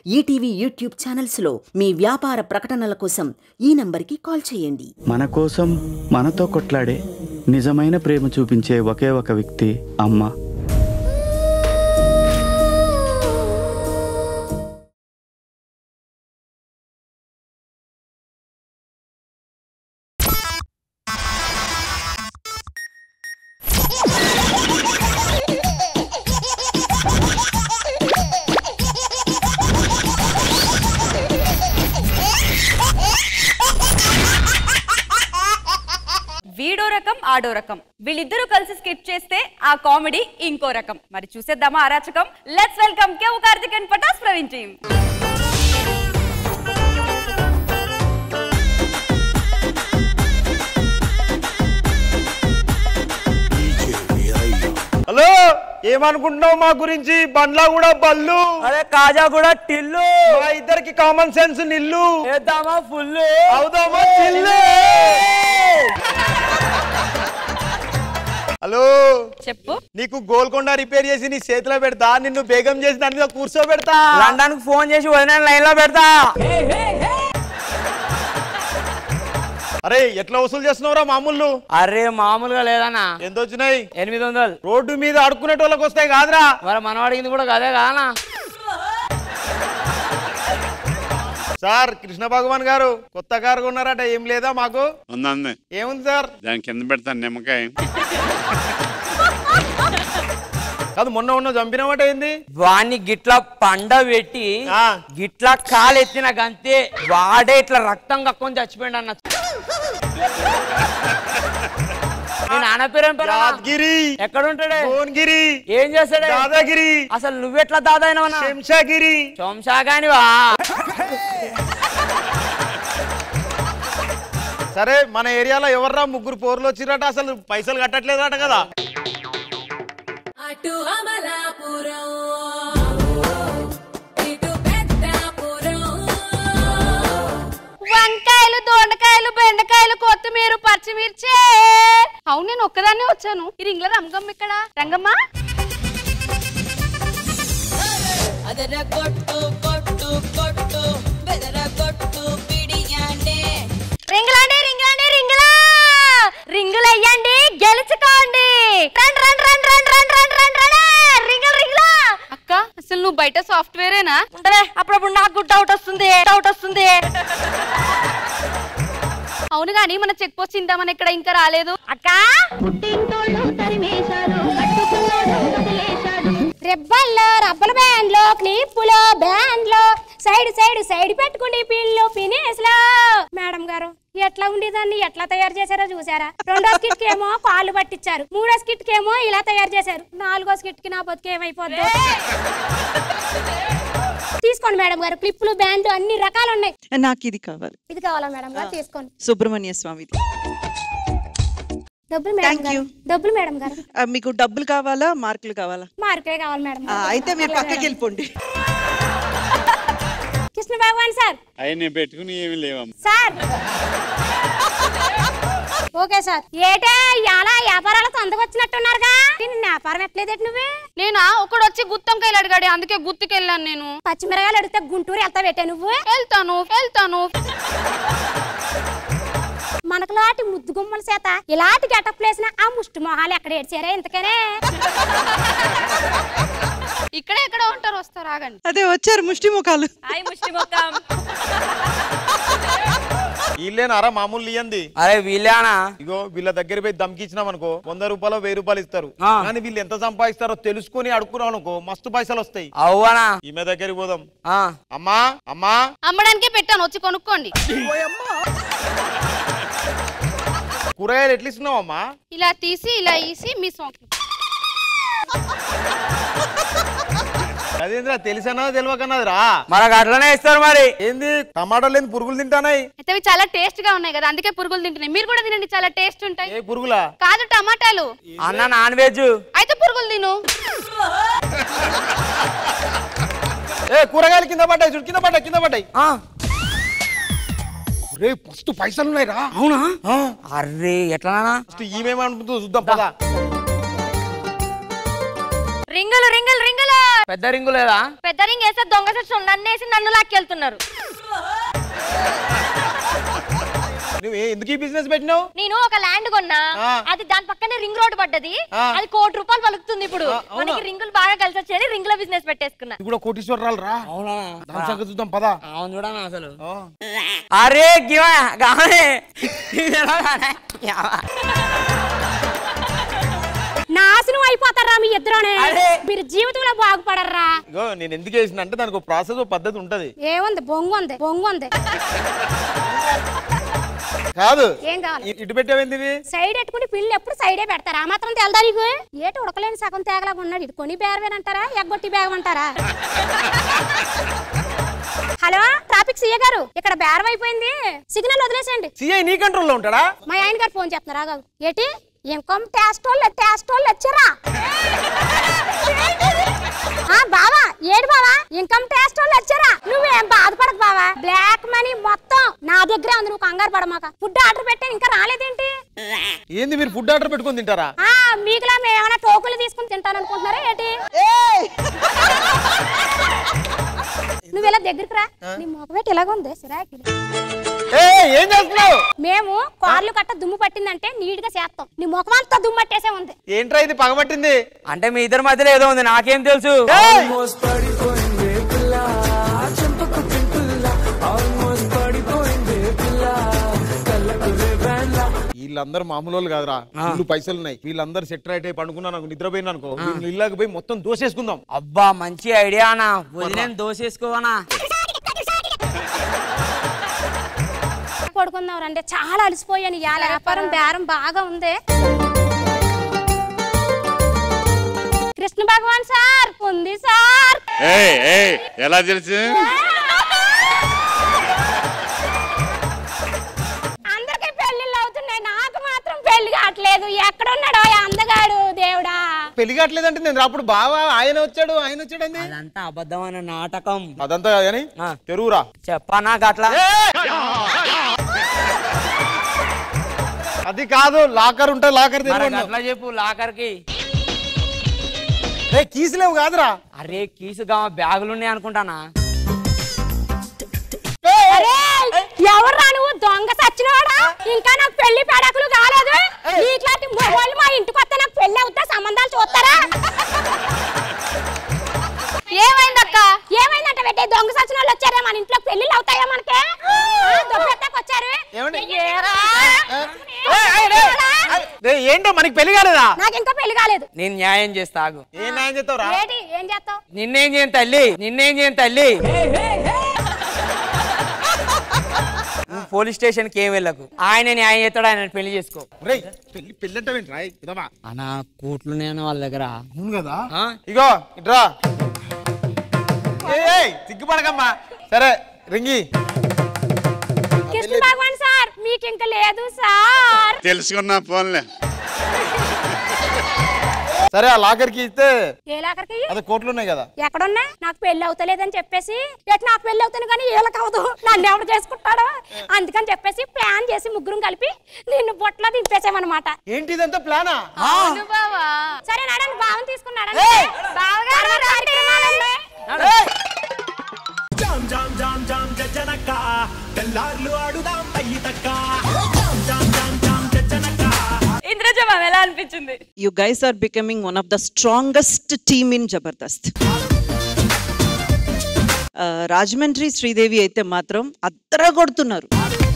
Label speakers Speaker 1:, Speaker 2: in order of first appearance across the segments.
Speaker 1: ETV YouTube ఛానల్స్లో మీ వ్యాపార ప్రకటనల కోసం ఈ నంబర్కి కాల్ చేయండి
Speaker 2: మన కోసం మనతో కొట్లాడే నిజమైన ప్రేమ చూపించే ఒకే ఒక వ్యక్తి అమ్మ
Speaker 3: వీడో రకం ఆడో రకం వీళ్ళిద్దరూ కలిసి స్కిప్ చేస్తే ఆ కామెడీ ఇంకో రకం మరి చూసేద్దామా అరాచకం let's welcome Kevvu Karthik and Patas Praveen team
Speaker 4: hello ఏమనుకుంటున్నావు మా గురించి బండ్లా కూడా బల్లు
Speaker 5: అరే కాజా కూడా టిల్లు
Speaker 4: మా ఇద్దరికి కామన్ సెన్స్ నిల్లు
Speaker 5: వేద్దామా ఫుల్
Speaker 4: అవుదామా చిల్లు హలో
Speaker 3: చెప్పు
Speaker 4: నీకు గోల్కొండ రిపేర్ చేసి నీ చేతిలో పెడతా నిన్ను బేగం చేసి దాని మీద కూర్చోబెడతా
Speaker 5: లండన్ కు ఫోన్ చేసి వదిన లైన్ లో పెడతా
Speaker 4: అరే ఎట్లా వసూలు చేస్తున్నావురా మామూలు
Speaker 5: అరే మామూలుగా లేదన్నా
Speaker 4: ఎంత వచ్చినాయి
Speaker 5: ఎనిమిది వందలు
Speaker 4: రోడ్డు మీద అడుక్కునేటోళ్ళకి వస్తాయి కాదురా
Speaker 5: మరి మనం అడిగింది కూడా కదే కానా
Speaker 4: సార్ కృష్ణ భగవాన్ గారు కొత్త కారు కొన్నారట ఏం లేదా మాకు
Speaker 6: ఉందండి
Speaker 4: ఏముంది సార్
Speaker 6: దాని కింద పెడతాను నిమ్మకాయ
Speaker 4: కాదు మొన్న ఉన్న చంపినమాట ఏంది
Speaker 5: వాణ్ణి గిట్ల పండ పెట్టి
Speaker 4: ఆ.
Speaker 5: గిట్ల కాలు ఎత్తిన గంతే వాడే ఇట్లా రక్తం కక్కుని చచ్చిపోయిండు అన్న మీ నాన్న పేరు ఏం పేరు అన్న?
Speaker 4: యాదగిరి
Speaker 5: ఎక్కడ ఉంటాడే
Speaker 4: భువనగిరి
Speaker 5: ఏం చేస్తాడే
Speaker 4: దాదాగిరి
Speaker 5: అసలు నువ్వెట్లా దాదాయినవన్నా
Speaker 4: శంషాగిరి
Speaker 5: చంశాగానివా
Speaker 4: సరే మన ఏరియాలో ఎవర్రా ముగ్గురు పోర్లు వచ్చిరట అసలు పైసలు కట్టట్లేదట కదా
Speaker 7: అటు అమలాపురం ఇటు పెద్దాపురం
Speaker 3: వంకాయలు దొండకాయలు బెండకాయలు కొత్తిమీర పచ్చిమిర్చి అవును నేను ఒక్కదాన్నే వచ్చాను ఈ రింగ్ల రంగమ్మ ఇక్కడ రంగమ్మ
Speaker 7: అదర కొట్టు కొట్టు కొట్టు బెదర కొట్టు పిడియాండే
Speaker 3: రింగులండి రింగులండి రింగులా రింగులు అయ్యండి గెలుచుకోండి రండి రండి రండి రండి రండి రండి రండి రండి రింగులు రింగులా అక్క అసలు నువ్వు బయట సాఫ్ట్వేరేనా ఉండలే అప్పుడప్పుడు నాకు డౌట్ వస్తుంది డౌట్ వస్తుంది అవును గాని మన చెక్ పోస్ట్ ఇందామని ఇక్కడ ఇంకా రాలేదు అక్క
Speaker 8: రెబ్బల్లో రబ్బల బ్యాండ్లో క్లిప్పులో బ్యాండ్లో సైడ్ సైడ్ సైడ్ పెట్టుకుని పిల్లు పినేస్లో మేడం గారు ఎట్లా ఉండేదాన్ని ఎట్లా తయారు చేశారో చూసారా రెండో స్కిట్ కి ఏమో కాళ్ళు పట్టించారు మూడో స్కిట్ కి ఏమో ఇలా తయారు చేశారు నాలుగో స్కిట్ కి నా బతుకు ఏమైపోద్ది తీసుకోండి మేడం గారు క్లిప్పులు బ్యాండ్లు అన్ని రకాలు ఉన్నాయి
Speaker 9: నాకు ఇది కావాలి
Speaker 8: ఇది కావాలా మేడం గారు తీసుకోండి
Speaker 9: సుబ్రహ్మణ్య స్వామిది
Speaker 8: డబ్బులు మేడం
Speaker 9: Thank
Speaker 8: గారు
Speaker 9: you.
Speaker 8: డబ్బులు మేడం గారు
Speaker 9: ఆ, మీకు డబ్బులు కావాలా మార్కులు కావాలా
Speaker 8: మార్కులే కావాలి మేడం
Speaker 9: ఆ, అయితే మీరు పక్కకి వెళ్ళిపోండి
Speaker 8: కృష్ణ భగవాన్ సార్
Speaker 6: అవి నేను పెట్టుకుని ఏమి లేవమ్మా
Speaker 8: సార్ ఓకే సార్ ఏటే ఇలా వ్యాపారాలు తొందరగా వచ్చినట్టున్నారుగా నిన్న వ్యాపారం ఎట్లేదేటి నువ్వే
Speaker 3: నేనా ఒకడు వచ్చి గుత్తంకాయలు అడిగాడు అందుకే గుత్తుకెళ్ళాను నేను
Speaker 8: పచ్చిమిరకాయలు అడిగితే గుంటూరు వెళ్తా పెట్టా నువ్వు
Speaker 3: వెళ్తాను వెళ్తాను
Speaker 8: మనకు లాంటి ముద్దు గుమ్మల చేత ఇలాంటి గెటప్ వేసిన ఆ ముష్టి మొహాలు ఎక్కడ ఏడ్చారా ఇంతకనే
Speaker 3: ఇక్కడే ఎక్కడ ఉంటారు వస్తారు ఆగండి
Speaker 9: అదే వచ్చారు ముష్టి ముఖాలు
Speaker 3: హాయ్ ముష్టి ముఖం
Speaker 4: వీళ్ళేనారా మామూలు ఇయ్యంది
Speaker 5: అరే వీళ్ళేనా
Speaker 4: ఇగో వీళ్ళ దగ్గర పోయి దమ్కిచ్చినాం అనుకో వంద రూపాయలు వెయ్యి రూపాయలు ఇస్తారు
Speaker 5: ఆ.
Speaker 4: కానీ వీళ్ళు ఎంత సంపాదిస్తారో తెలుసుకొని అడుక్కున్నాం అనుకో మస్తు పైసలు వస్తాయి
Speaker 5: అవ్వనా
Speaker 4: ఈమె దగ్గరికి పోదాం
Speaker 5: ఆ.
Speaker 4: అమ్మా అమ్మా
Speaker 3: అమ్మడానికే పెట్టాను వచ్చి కొనుక్కోండి
Speaker 4: కూరగాయలు ఎట్లా ఇస్తున్నావు అమ్మా
Speaker 3: ఇలా తీసి ఇలా ఈసి మీ సొంత
Speaker 4: అదేంద్రా తెలిసనా తెలియకన్నది రా
Speaker 5: మనకు అట్లనే ఇస్తారు మరి
Speaker 4: ఏంది టమాటాలు లేని పురుగులు తింటానాయి
Speaker 3: అయితే అవి చాలా టేస్ట్ గా ఉన్నాయి కదా అందుకే పురుగులు తింటున్నాయి మీరు కూడా తినండి చాలా టేస్ట్ ఉంటాయి
Speaker 4: ఏ పురుగులా
Speaker 3: కాదు టమాటాలు
Speaker 5: అన్న నాన్ వెజ్
Speaker 3: అయితే పురుగులు తిను
Speaker 4: ఏ కూరగాయలు కింద పడ్డాయి చూడు కింద పడ్డాయి కింద పడ్డాయి రే ఫస్ట్ పైసలు ఉన్నాయి రా
Speaker 5: అవునా అర్రే ఎట్లా
Speaker 4: ఫస్ట్ ఈమెమనుకుంటుందో చూద్దాం పదా
Speaker 3: రింగులు రింగులు రింగులు
Speaker 5: పెద్ద రింగు లేదా
Speaker 3: పెద్ద రింగ్ వేస్తే దొంగ సచ్చు నన్ను వేసి నన్ను లాక్కెళ్తున్నారు
Speaker 4: నువ్వు ఏ- ఎందుకు ఈ బిజినెస్ పెట్టినావు
Speaker 3: నేను ఒక ల్యాండ్ కొన్నా
Speaker 4: ఆ.
Speaker 3: అది దాని పక్కనే రింగ్ రోడ్ పడ్డది
Speaker 4: ఆ.
Speaker 3: అది కోటి రూపాయలు పలుకుతుంది ఇప్పుడు
Speaker 4: ఆ, అవునా?
Speaker 3: మనకి రింగులు బాగా కలిసి వచ్చాయని రింగుల బిజినెస్ పెట్టేసుకున్నా
Speaker 4: ఇది కూడా కోటీశ్వరరాలు రా
Speaker 5: అవునా
Speaker 4: దాని సంగతి చూద్దాం పదా
Speaker 5: అవును చూడనా అసలు అరే గివా గానే ఇది ఎలా గానే? యావా.
Speaker 8: నాశనం అయిపోతారా మీ ఇద్దరునే
Speaker 5: అరే.
Speaker 8: మీరు జీవితంలో బాగుపడర్రా
Speaker 4: ఇగో నేను ఎందుకు వేసిన అంటే దానికి ఒక ప్రాసెస్ ఒక పద్ధతి ఉంటది
Speaker 8: ఏముంది బొంగు ఉంది బొంగు ఉంది
Speaker 4: కాదు
Speaker 8: ఏం కావాలి
Speaker 4: ఇ- ఇటు పెట్టావేంది ఇవి?
Speaker 8: సైడ్ పెట్టుకుని పిల్లలు ఎప్పుడు సైడే పెడతారా ఆ మాత్రం తెలదా నీకు ఏటి ఉడకలేని సగం తేగలాగా ఉన్నాడు ఇటు కొని బేరవేనంటారా ఎగ్గొట్టి బేగమంటారా హలో ట్రాఫిక్ సీఏ గారు ఇక్కడ బేరం అయిపోయింది సిగ్నల్ వదిలేసేయండి
Speaker 4: సిఐ నీ కంట్రోల్లో ఉంటాడా
Speaker 8: మా ఆయన గారు ఫోన్ చేస్తున్నారు ఆగు. ఏటి ఇన్కమ్ ట్యాక్స్ వాళ్ళు ట్యాక్స్ వాళ్ళు వచ్చారా ఆ బావా ఏడు బావా ఇన్కమ్ ట్యాక్స్ వాళ్ళు వచ్చారా నువ్వేం బాధపడకు బావా బ్లాక్ మనీ మొత్తం నా దగ్గరే ఉంది నువ్వు కంగారు పడమాక ఫుడ్ ఆర్డర్ పెట్టాను ఇంకా రాలేదేంటి
Speaker 4: ఏంది మీరు ఫుడ్ ఆర్డర్ పెట్టుకొని తింటారా
Speaker 8: ఆ మీకులా మేము ఏమైనా టోకులు తీసుకుని తింటాను అనుకుంటున్నారా ఏంటి నువ్వు ఇలా దగ్గరికి రా నీ మొఖమేటి ఇలాగ ఉంది సిరాకి
Speaker 4: ఏ ఏం చేస్తున్నావు
Speaker 8: మేము కార్లు కట్ట దుమ్ము పట్టిందంటే నీట్ గా చేస్తాం నీ ముఖమంతా దుమ్ము పట్టేసే ఉంది
Speaker 4: ఏంట్రా ఇది పగబట్టింది
Speaker 5: అంటే మీ ఇద్దరి మధ్యలో ఏదో ఉంది నాకేం తెలుసు
Speaker 4: ఏయ్! వీళ్ళందరూ మామూలు వాళ్ళు కాదురా ఇల్లు పైసలు ఉన్నాయి వీళ్ళందరూ సెట్ రైట్ అయి పండుకున్నా నాకు నిద్రపోయినా అనుకో వీళ్ళు ఇల్లాకి పోయి మొత్తం దోసేసుకుందాం
Speaker 5: అబ్బా మంచి ఐడియా అన్నా వదిలేని దోసేసుకోవనా
Speaker 8: పడుకుందాం రండి చాలా అలసిపోయాను ఇవాళ వ్యాపారం బేరం బాగా ఉంది కృష్ణ భగవాన్ సార్ ఉంది సార్
Speaker 6: ఏ ఏ ఎలా తెలుసు
Speaker 8: అందరికి పెళ్లిళ్ళు అవుతున్నాయి నాకు మాత్రం పెళ్లి కావట్లేదు ఎక్కడున్నాడో ఈ అందగాడు దేవుడా
Speaker 4: పెళ్లి కావట్లేదంటే నేను అప్పుడు బావా ఆయన వచ్చాడు ఆయన వచ్చాడు అండి
Speaker 5: అదంతా అబద్ధమైన నాటకం
Speaker 4: అదంతా కాదు కానీ
Speaker 5: ఆ.
Speaker 4: తెరువురా
Speaker 5: చెప్పనా గట్లా
Speaker 4: అది కాదు లాకర్ ఉంటే లాకర్
Speaker 5: మరి
Speaker 4: తెరువు
Speaker 5: గట్లా చెప్పు లాకర్కి
Speaker 4: రే కీసులేవు కాదురా
Speaker 5: అరే కీసు గా బ్యాగులు ఉన్నాయి అనుకుంటానా
Speaker 8: అరే ఎవర్రా నువ్వు దొంగ సచ్చినవాడా ఇంకా నాకు పెళ్లి పెడకులు కాలేదు నీట్లాంటి మొగోళ్ళు మా ఇంటికి వస్తే నాకు పెళ్లి అవుతా సంబంధాలు చూస్తారా
Speaker 3: ఏమైందక్క
Speaker 8: ఏమైందంట పెట్టే దొంగ సచిన వాళ్ళు వచ్చారే మన ఇంట్లో పెళ్లిళ్ళు అవుతాయా మనకి దొంగెత్తకు వచ్చారు
Speaker 4: ఏమండి?
Speaker 8: ఏరా?
Speaker 4: రే, ఏంటో మనకి పెళ్లి కాలేదా
Speaker 8: నాకు ఇంకా పెళ్లి కాలేదు
Speaker 5: నేను న్యాయం చేస్తా ఆగు
Speaker 4: ఏం న్యాయం చేస్తావురా
Speaker 8: ఏంటి ఏం చేస్తావు
Speaker 5: నిన్నేం చేయను తల్లి నిన్నేం చేయను తల్లి నువ్వు పోలీస్ స్టేషన్ కి ఏం వెళ్ళకు ఆయన న్యాయం చేస్తాడు ఆయన పెళ్లి చేసుకో
Speaker 4: రే పెళ్లి పెళ్లి అంటే ఏంట్రా? ఇదమ్మా.
Speaker 5: అనా కోట్లు నేను వాళ్ళ దగ్గర
Speaker 4: అవును కదా
Speaker 5: ఆ?
Speaker 4: ఇగో ఇట్రా ఏయ్, ఏయ్, సిగ్గుపడకమ్మా సరే రింగి
Speaker 8: కృష్ణ భగవాన్ సార్ మీకు ఇంకా లేదు సార్
Speaker 6: తెలుసుకున్నా ఫోన్లే
Speaker 4: సరే ఆ లాకర్కి ఇస్తే
Speaker 8: ఏ లాకర్కి
Speaker 4: అదే కోట్లు ఉన్నాయి కదా
Speaker 8: ఎక్కడున్నా నాకు పెళ్లి అవుతలేదని చెప్పేసి ఎట్ నాకు పెళ్లి అవుతాను కానీ వీళ్ళకి అవదు నన్ను ఎవడు చేసుకుంటాడో అందుకని చెప్పేసి ప్లాన్ చేసి ముగ్గురం కలిపి నిన్ను బొట్లో దింపేసామన్నమాట
Speaker 4: ఏంటి ఇదంతా ప్లానా
Speaker 3: అవును బావా
Speaker 8: సరే నడండి భావం తీసుకున్నాడు
Speaker 3: బావగారు రండి.
Speaker 10: జామ్ జామ్ జామ్ జామ్ జనక తెల్లార్లు ఆడుదాం పయ్యి తక్క జామ్ జామ్ జామ్ జామ్ జనక
Speaker 3: ఇంద్రజ మ్యామ్ ఎలా అనిపించింది
Speaker 9: you guys are becoming one of the strongest team in Jabardasth Rajahmundry Sridevi అయితే మాత్రం అద్దర కొడుతున్నారు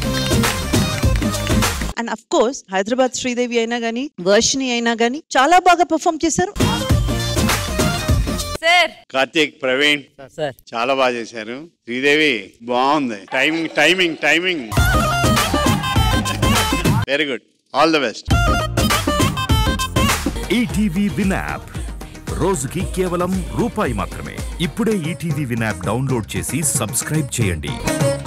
Speaker 9: and of course Hyderabad Sridevi అయినా కానీ వర్షిని అయినా కానీ చాలా బాగా పర్ఫామ్ చేశారు
Speaker 3: సార్
Speaker 6: కార్తీక్ ప్రవీణ్
Speaker 5: సార్
Speaker 6: చాలా బాగా చేశారు శ్రీదేవి బాగుంది timing timing timing very good all the best
Speaker 11: ETV Win app రోజుకి కేవలం రూపాయి మాత్రమే ఇప్పుడే ఈటీవీ విన్ యాప్ డౌన్లోడ్ చేసి సబ్స్క్రైబ్ చేయండి